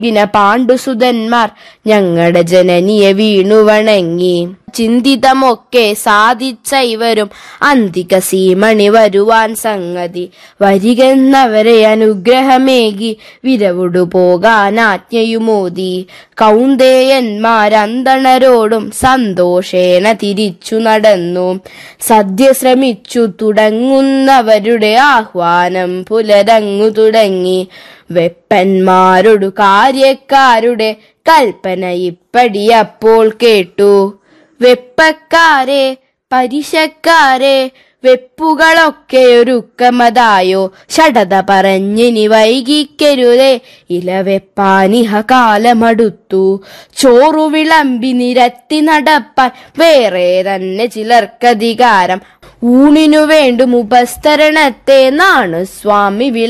വിന പാണ്ഡുസുതന്മാർ ഞങ്ങളുടെ ജനനിയെ വീണുവണങ്ങി ചിന്തിതമൊക്കെ സാധിച്ച ഇവരും അന്തിക സീമണി വരുവാൻ സംഗതി വരികെന്നവരെ അനുഗ്രഹമേകി വിരവുടു പോകാൻ ആജ്ഞയുമോതി കൗന്ദേയന്മാരന്തണരോടും സന്തോഷേന തിരിച്ചു നടന്നു സദ്യ ശ്രമിച്ചു തുടങ്ങുന്നവരുടെ ആഹ്വാനം പുലരങ്ങു തുടങ്ങി വെപ്പന്മാരോടു കാര്യക്കാരുടെ കൽപ്പന ഇപ്പടി അപ്പോൾ കേട്ടു വെപ്പക്കാരെ പരിശക്കാരെ വെപ്പുകളൊക്കെ ഒരുക്കമതായോ ഷടത പറഞ്ഞിനി വൈകിക്കരുതേ ഇലവെപ്പാനിഹ കാലമടുത്തു ചോറു വിളമ്പി നിരത്തി നടപ്പാൻ വേറെ തന്നെ ചിലർക്കധികാരം ഊണിനു വേണ്ടും ഉപസ്തരണത്തെ നാണു സ്വാമി വിള